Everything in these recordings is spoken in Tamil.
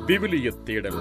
விவிலிய தேடல்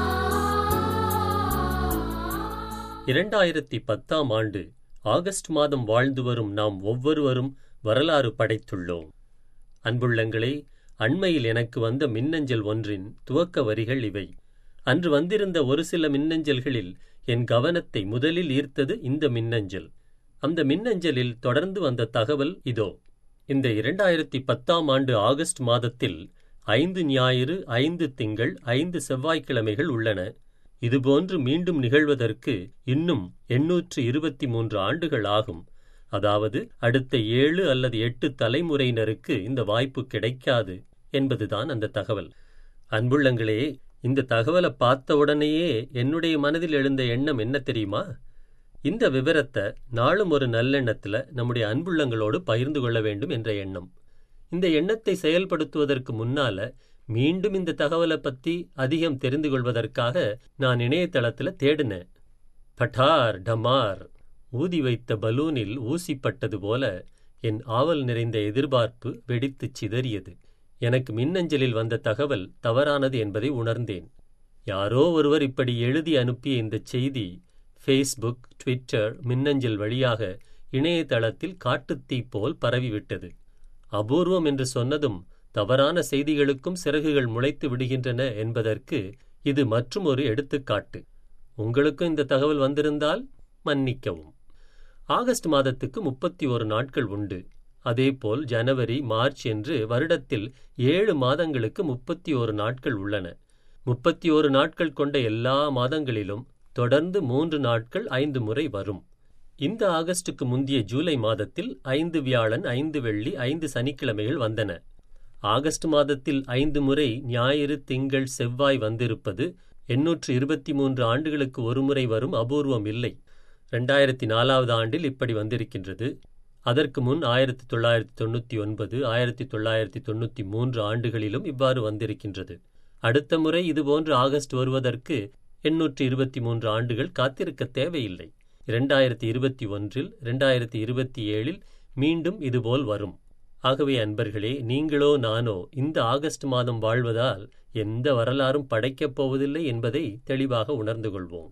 இரண்டாயிரத்தி பத்தாம் ஆண்டு ஆகஸ்ட் மாதம் வாழ்ந்து வரும் நாம் ஒவ்வொருவரும் வரலாறு படைத்துள்ளோம் அன்புள்ளங்களே அண்மையில் எனக்கு வந்த மின்னஞ்சல் ஒன்றின் துவக்க வரிகள் இவை அன்று வந்திருந்த ஒரு சில மின்னஞ்சல்களில் என் கவனத்தை முதலில் ஈர்த்தது இந்த மின்னஞ்சல் அந்த மின்னஞ்சலில் தொடர்ந்து வந்த தகவல் இதோ இந்த இரண்டாயிரத்தி பத்தாம் ஆண்டு ஆகஸ்ட் மாதத்தில் ஐந்து ஞாயிறு ஐந்து திங்கள் ஐந்து செவ்வாய்க்கிழமைகள் உள்ளன இதுபோன்று மீண்டும் நிகழ்வதற்கு இன்னும் எண்ணூற்று இருபத்தி மூன்று ஆண்டுகள் ஆகும் அதாவது அடுத்த ஏழு அல்லது எட்டு தலைமுறையினருக்கு இந்த வாய்ப்பு கிடைக்காது என்பதுதான் அந்த தகவல் அன்புள்ளங்களே இந்த தகவலை பார்த்த உடனேயே என்னுடைய மனதில் எழுந்த எண்ணம் என்ன தெரியுமா இந்த விவரத்தை நாளும் ஒரு நல்லெண்ணத்துல நம்முடைய அன்புள்ளங்களோடு பகிர்ந்து கொள்ள வேண்டும் என்ற எண்ணம் இந்த எண்ணத்தை செயல்படுத்துவதற்கு முன்னால மீண்டும் இந்த தகவலை பத்தி அதிகம் தெரிந்து கொள்வதற்காக நான் இணையதளத்துல தேடினேன் பட்டார் டமார் ஊதி வைத்த பலூனில் ஊசிப்பட்டது போல என் ஆவல் நிறைந்த எதிர்பார்ப்பு வெடித்துச் சிதறியது எனக்கு மின்னஞ்சலில் வந்த தகவல் தவறானது என்பதை உணர்ந்தேன் யாரோ ஒருவர் இப்படி எழுதி அனுப்பிய இந்த செய்தி ஃபேஸ்புக் ட்விட்டர் மின்னஞ்சல் வழியாக இணையதளத்தில் காட்டுத்தீ போல் பரவிவிட்டது அபூர்வம் என்று சொன்னதும் தவறான செய்திகளுக்கும் சிறகுகள் முளைத்து விடுகின்றன என்பதற்கு இது மற்றும் ஒரு எடுத்துக்காட்டு உங்களுக்கும் இந்த தகவல் வந்திருந்தால் மன்னிக்கவும் ஆகஸ்ட் மாதத்துக்கு முப்பத்தி ஒரு நாட்கள் உண்டு அதேபோல் ஜனவரி மார்ச் என்று வருடத்தில் ஏழு மாதங்களுக்கு முப்பத்தி ஒரு நாட்கள் உள்ளன முப்பத்தி ஒரு நாட்கள் கொண்ட எல்லா மாதங்களிலும் தொடர்ந்து மூன்று நாட்கள் ஐந்து முறை வரும் இந்த ஆகஸ்டுக்கு முந்திய ஜூலை மாதத்தில் ஐந்து வியாழன் ஐந்து வெள்ளி ஐந்து சனிக்கிழமைகள் வந்தன ஆகஸ்ட் மாதத்தில் ஐந்து முறை ஞாயிறு திங்கள் செவ்வாய் வந்திருப்பது எண்ணூற்று இருபத்தி மூன்று ஆண்டுகளுக்கு ஒருமுறை வரும் அபூர்வம் இல்லை ரெண்டாயிரத்தி நாலாவது ஆண்டில் இப்படி வந்திருக்கின்றது அதற்கு முன் ஆயிரத்தி தொள்ளாயிரத்தி தொண்ணூற்றி ஒன்பது ஆயிரத்தி தொள்ளாயிரத்தி தொண்ணூற்றி மூன்று ஆண்டுகளிலும் இவ்வாறு வந்திருக்கின்றது அடுத்த முறை இதுபோன்று ஆகஸ்ட் வருவதற்கு எண்ணூற்று இருபத்தி மூன்று ஆண்டுகள் காத்திருக்க தேவையில்லை இரண்டாயிரத்தி இருபத்தி ஒன்றில் இரண்டாயிரத்தி இருபத்தி ஏழில் மீண்டும் இதுபோல் வரும் ஆகவே அன்பர்களே நீங்களோ நானோ இந்த ஆகஸ்ட் மாதம் வாழ்வதால் எந்த வரலாறும் படைக்கப் போவதில்லை என்பதை தெளிவாக உணர்ந்து கொள்வோம்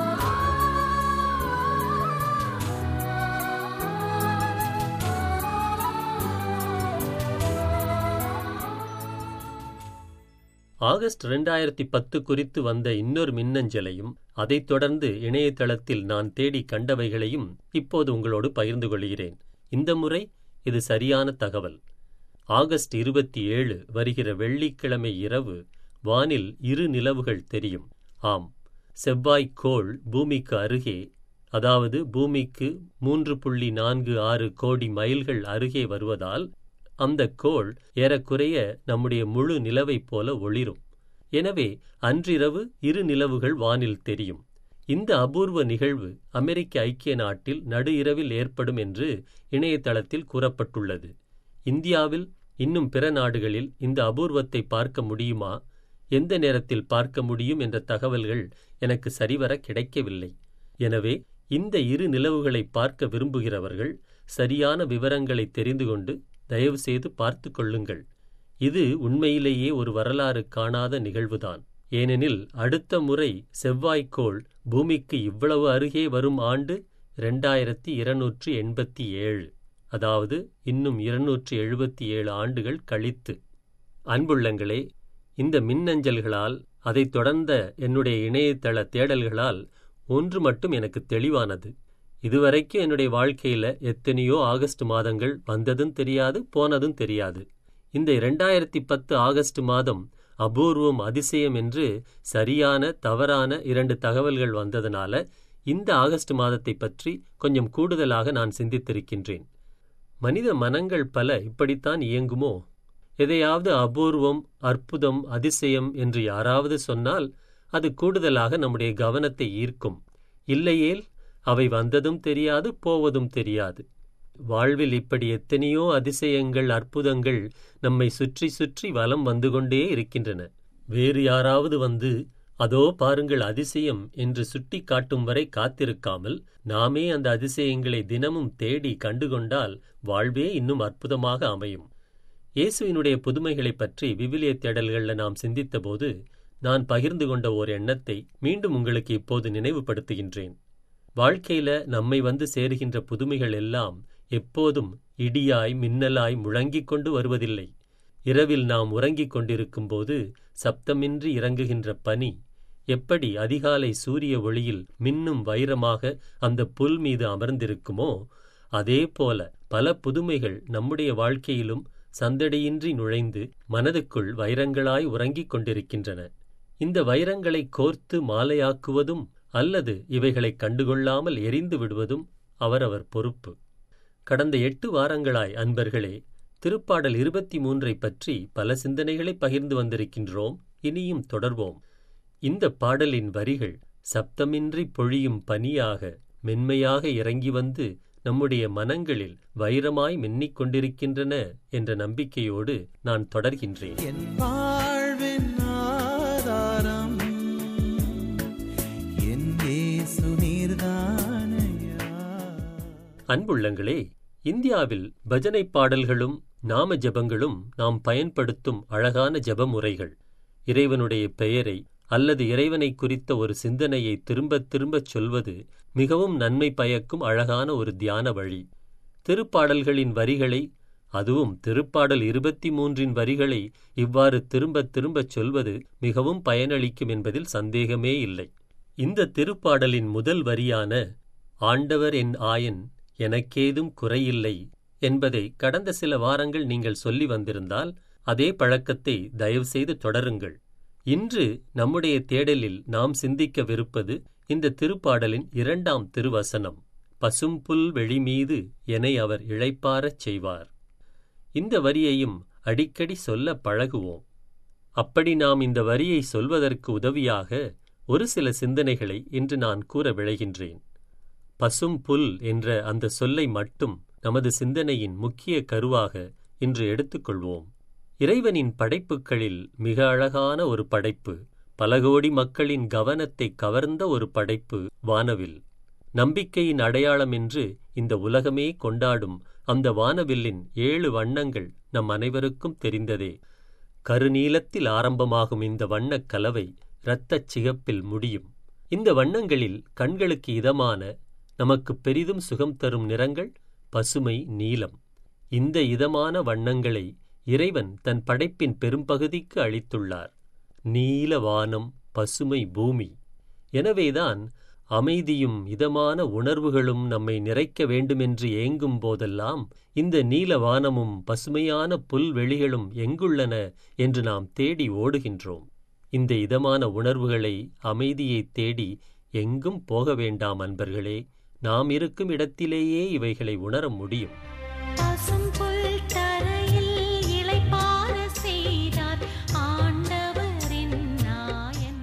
ஆகஸ்ட் இரண்டாயிரத்தி பத்து குறித்து வந்த இன்னொரு மின்னஞ்சலையும் அதைத் தொடர்ந்து இணையதளத்தில் நான் தேடி கண்டவைகளையும் இப்போது உங்களோடு பகிர்ந்து கொள்கிறேன் இந்த முறை இது சரியான தகவல் ஆகஸ்ட் இருபத்தி ஏழு வருகிற வெள்ளிக்கிழமை இரவு வானில் இரு நிலவுகள் தெரியும் ஆம் செவ்வாய் கோள் பூமிக்கு அருகே அதாவது பூமிக்கு மூன்று புள்ளி நான்கு ஆறு கோடி மைல்கள் அருகே வருவதால் அந்த கோள் ஏறக்குறைய நம்முடைய முழு நிலவைப் போல ஒளிரும் எனவே அன்றிரவு இரு நிலவுகள் வானில் தெரியும் இந்த அபூர்வ நிகழ்வு அமெரிக்க ஐக்கிய நாட்டில் நடு இரவில் ஏற்படும் என்று இணையதளத்தில் கூறப்பட்டுள்ளது இந்தியாவில் இன்னும் பிற நாடுகளில் இந்த அபூர்வத்தை பார்க்க முடியுமா எந்த நேரத்தில் பார்க்க முடியும் என்ற தகவல்கள் எனக்கு சரிவர கிடைக்கவில்லை எனவே இந்த இரு நிலவுகளை பார்க்க விரும்புகிறவர்கள் சரியான விவரங்களை தெரிந்து கொண்டு தயவு செய்து பார்த்து கொள்ளுங்கள் இது உண்மையிலேயே ஒரு வரலாறு காணாத நிகழ்வுதான் ஏனெனில் அடுத்த முறை செவ்வாய்க்கோள் பூமிக்கு இவ்வளவு அருகே வரும் ஆண்டு இரண்டாயிரத்தி இருநூற்றி எண்பத்தி ஏழு அதாவது இன்னும் இருநூற்றி எழுபத்தி ஏழு ஆண்டுகள் கழித்து அன்புள்ளங்களே இந்த மின்னஞ்சல்களால் அதைத் தொடர்ந்த என்னுடைய இணையதள தேடல்களால் ஒன்று மட்டும் எனக்கு தெளிவானது இதுவரைக்கும் என்னுடைய வாழ்க்கையில எத்தனையோ ஆகஸ்ட் மாதங்கள் வந்ததும் தெரியாது போனதும் தெரியாது இந்த இரண்டாயிரத்தி பத்து ஆகஸ்ட் மாதம் அபூர்வம் அதிசயம் என்று சரியான தவறான இரண்டு தகவல்கள் வந்ததனால இந்த ஆகஸ்ட் மாதத்தை பற்றி கொஞ்சம் கூடுதலாக நான் சிந்தித்திருக்கின்றேன் மனித மனங்கள் பல இப்படித்தான் இயங்குமோ எதையாவது அபூர்வம் அற்புதம் அதிசயம் என்று யாராவது சொன்னால் அது கூடுதலாக நம்முடைய கவனத்தை ஈர்க்கும் இல்லையேல் அவை வந்ததும் தெரியாது போவதும் தெரியாது வாழ்வில் இப்படி எத்தனையோ அதிசயங்கள் அற்புதங்கள் நம்மை சுற்றி சுற்றி வலம் வந்து கொண்டே இருக்கின்றன வேறு யாராவது வந்து அதோ பாருங்கள் அதிசயம் என்று சுட்டி காட்டும் வரை காத்திருக்காமல் நாமே அந்த அதிசயங்களை தினமும் தேடி கண்டுகொண்டால் வாழ்வே இன்னும் அற்புதமாக அமையும் இயேசுவினுடைய புதுமைகளைப் பற்றி விவிலிய தேடல்களில் நாம் சிந்தித்தபோது நான் பகிர்ந்து கொண்ட ஓர் எண்ணத்தை மீண்டும் உங்களுக்கு இப்போது நினைவுபடுத்துகின்றேன் வாழ்க்கையில நம்மை வந்து சேருகின்ற புதுமைகள் எல்லாம் எப்போதும் இடியாய் மின்னலாய் முழங்கிக் கொண்டு வருவதில்லை இரவில் நாம் உறங்கிக் கொண்டிருக்கும்போது சப்தமின்றி இறங்குகின்ற பனி எப்படி அதிகாலை சூரிய ஒளியில் மின்னும் வைரமாக அந்த புல் மீது அமர்ந்திருக்குமோ அதே போல பல புதுமைகள் நம்முடைய வாழ்க்கையிலும் சந்தடியின்றி நுழைந்து மனதுக்குள் வைரங்களாய் உறங்கிக் கொண்டிருக்கின்றன இந்த வைரங்களை கோர்த்து மாலையாக்குவதும் அல்லது இவைகளை கண்டுகொள்ளாமல் எரிந்து விடுவதும் அவரவர் பொறுப்பு கடந்த எட்டு வாரங்களாய் அன்பர்களே திருப்பாடல் இருபத்தி மூன்றை பற்றி பல சிந்தனைகளை பகிர்ந்து வந்திருக்கின்றோம் இனியும் தொடர்வோம் இந்த பாடலின் வரிகள் சப்தமின்றி பொழியும் பனியாக மென்மையாக இறங்கி வந்து நம்முடைய மனங்களில் வைரமாய் மின்னிக் கொண்டிருக்கின்றன என்ற நம்பிக்கையோடு நான் தொடர்கின்றேன் என் வாழ்வின் ஆதாரம் என் இயேசு நீர்தானையா அன்புள்ளங்களே இந்தியாவில் பஜனை பாடல்களும் நாம ஜெபங்களும் நாம் பயன்படுத்தும் அழகான ஜெப முறைகள் இறைவனுடைய பெயரை அல்லது இறைவனை குறித்த ஒரு சிந்தனையை திரும்பத் திரும்பச் சொல்வது மிகவும் நன்மை பயக்கும் அழகான ஒரு தியான வழி திருப்பாடல்களின் வரிகளை அதுவும் திருப்பாடல் இருபத்தி மூன்றின் வரிகளை இவ்வாறு திரும்பத் திரும்பச் சொல்வது மிகவும் பயனளிக்கும் என்பதில் சந்தேகமே இல்லை இந்த திருப்பாடலின் முதல் வரியான ஆண்டவர் என் ஆயன் எனக்கேதும் குறையில்லை என்பதை கடந்த சில வாரங்கள் நீங்கள் சொல்லி வந்திருந்தால் அதே பழக்கத்தை தயவுசெய்து தொடருங்கள் இன்று நம்முடைய தேடலில் நாம் சிந்திக்கவிருப்பது இந்த திருப்பாடலின் இரண்டாம் திருவசனம் பசும்புல் வெளிமீது என்னை அவர் இழைப்பாரச் செய்வார் இந்த வரியையும் அடிக்கடி சொல்ல பழகுவோம் அப்படி நாம் இந்த வரியை சொல்வதற்கு உதவியாக ஒரு சில சிந்தனைகளை இன்று நான் கூற விழைகின்றேன் பசும் புல் என்ற அந்த சொல்லை மட்டும் நமது சிந்தனையின் முக்கிய கருவாக இன்று எடுத்துக்கொள்வோம் இறைவனின் படைப்புகளில் மிக அழகான ஒரு படைப்பு பல கோடி மக்களின் கவனத்தை கவர்ந்த ஒரு படைப்பு வானவில் நம்பிக்கையின் அடையாளம் என்று இந்த உலகமே கொண்டாடும் அந்த வானவில்லின் ஏழு வண்ணங்கள் நம் அனைவருக்கும் தெரிந்ததே கருநீலத்தில் ஆரம்பமாகும் இந்த வண்ணக் கலவை இரத்தச் சிகப்பில் முடியும் இந்த வண்ணங்களில் கண்களுக்கு இதமான நமக்கு பெரிதும் சுகம் தரும் நிறங்கள் பசுமை நீலம் இந்த இதமான வண்ணங்களை இறைவன் தன் படைப்பின் பெரும்பகுதிக்கு அளித்துள்ளார் நீல வானம் பசுமை பூமி எனவேதான் அமைதியும் இதமான உணர்வுகளும் நம்மை நிறைக்க வேண்டுமென்று ஏங்கும் போதெல்லாம் இந்த நீல வானமும் பசுமையான புல்வெளிகளும் எங்குள்ளன என்று நாம் தேடி ஓடுகின்றோம் இந்த இதமான உணர்வுகளை அமைதியை தேடி எங்கும் போக வேண்டாம் அன்பர்களே நாம் இருக்கும் இடத்திலேயே இவைகளை உணர முடியும் பசும்புல் தரையில் இளைப்பாற செய்தார் ஆண்டவரின் நாயன்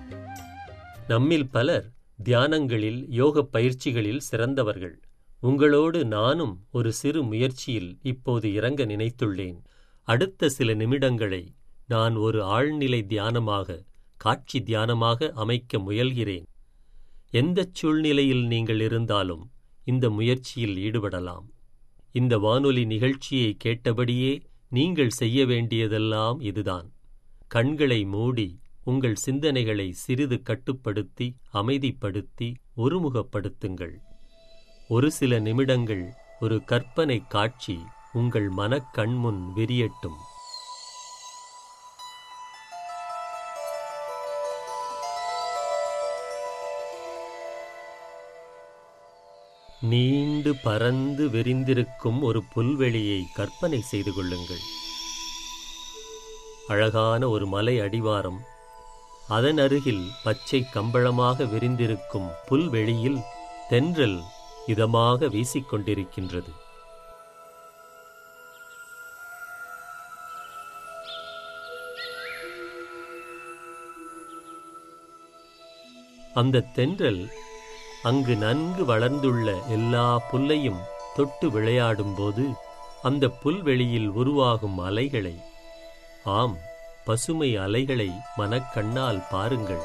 நம்மில் பலர் தியானங்களில் யோகப் பயிற்சிகளில் சிறந்தவர்கள் உங்களோடு நானும் ஒரு சிறு முயற்சியில் இப்போது இறங்க நினைத்துள்ளேன் அடுத்த சில நிமிடங்களை நான் ஒரு ஆழ்நிலை தியானமாக காட்சி தியானமாக அமைக்க முயல்கிறேன் எந்தச் சூழ்நிலையில் நீங்கள் இருந்தாலும் இந்த முயற்சியில் ஈடுபடலாம் இந்த வானொலி நிகழ்ச்சியை கேட்டபடியே நீங்கள் செய்ய வேண்டியதெல்லாம் இதுதான் கண்களை மூடி உங்கள் சிந்தனைகளை சிறிது கட்டுப்படுத்தி அமைதிப்படுத்தி ஒருமுகப்படுத்துங்கள் ஒரு சில நிமிடங்கள் ஒரு கற்பனை காட்சி உங்கள் மனக் கண்முன் விரியட்டும் நீண்டு பறந்து விரிந்திருக்கும் ஒரு புல்வெளியை கற்பனை செய்து கொள்ளுங்கள் அழகான ஒரு மலை அடிவாரம் அதன் அருகில் பச்சை கம்பளமாக விரிந்திருக்கும் புல்வெளியில் தென்றல் இதமாக வீசிக்கொண்டிருக்கின்றது அந்த தென்றல் அங்கு நன்கு வளர்ந்துள்ள எல்லா புல்லையும் தொட்டு விளையாடும்போது அந்த புல்வெளியில் உருவாகும் அலைகளை ஆம் பசுமை அலைகளை மனக்கண்ணால் பாருங்கள்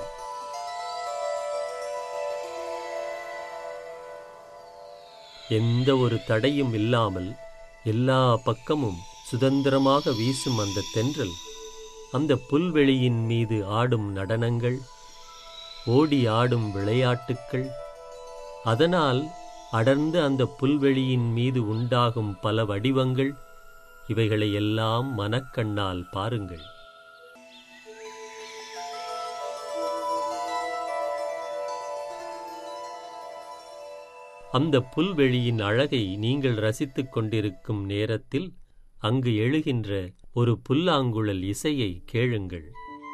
எந்த ஒரு தடையும் இல்லாமல் எல்லா பக்கமும் சுதந்திரமாக வீசும் அந்த தென்றல் அந்த புல்வெளியின் மீது ஆடும் நடனங்கள் ஓடி ஆடும் விளையாட்டுக்கள் அதனால் அடர்ந்த அந்த புல்வெளியின் மீது உண்டாகும் பல வடிவங்கள் இவைகளை எல்லாம் மனக்கண்ணால் பாருங்கள் அந்த புல்வெளியின் அழகை நீங்கள் ரசித்துக் கொண்டிருக்கும் நேரத்தில் அங்கு எழுகின்ற ஒரு புல்லாங்குழல் இசையை கேளுங்கள்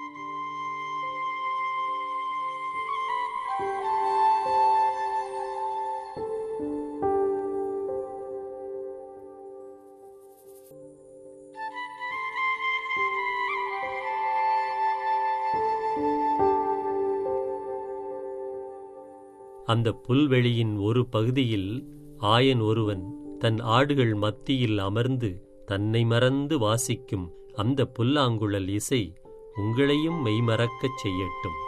அந்த புல்வெளியின் ஒரு பகுதியில் ஆயன் ஒருவன் தன் ஆடுகள் மத்தியில் அமர்ந்து தன்னை மறந்து வாசிக்கும் அந்த புல்லாங்குழல் இசை உங்களையும் மெய்மறக்கச் செய்யட்டும்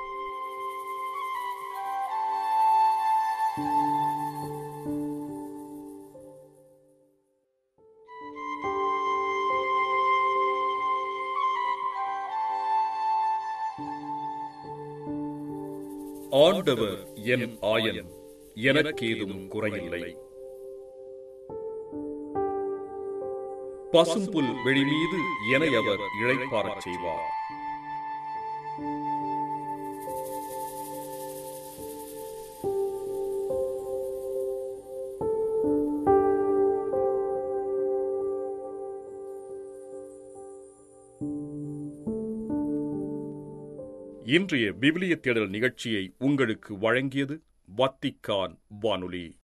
ஆண்டவர் என் ஆயன் எனக்கேதும் குறையில்லை பசும்புல் வெளி மீது எனை அவர் இழைப்பாரச் செய்வார் இன்றைய விவிலிய தேடல் நிகழ்ச்சியை உங்களுக்கு வழங்கியது வத்திக்கான் வானொலி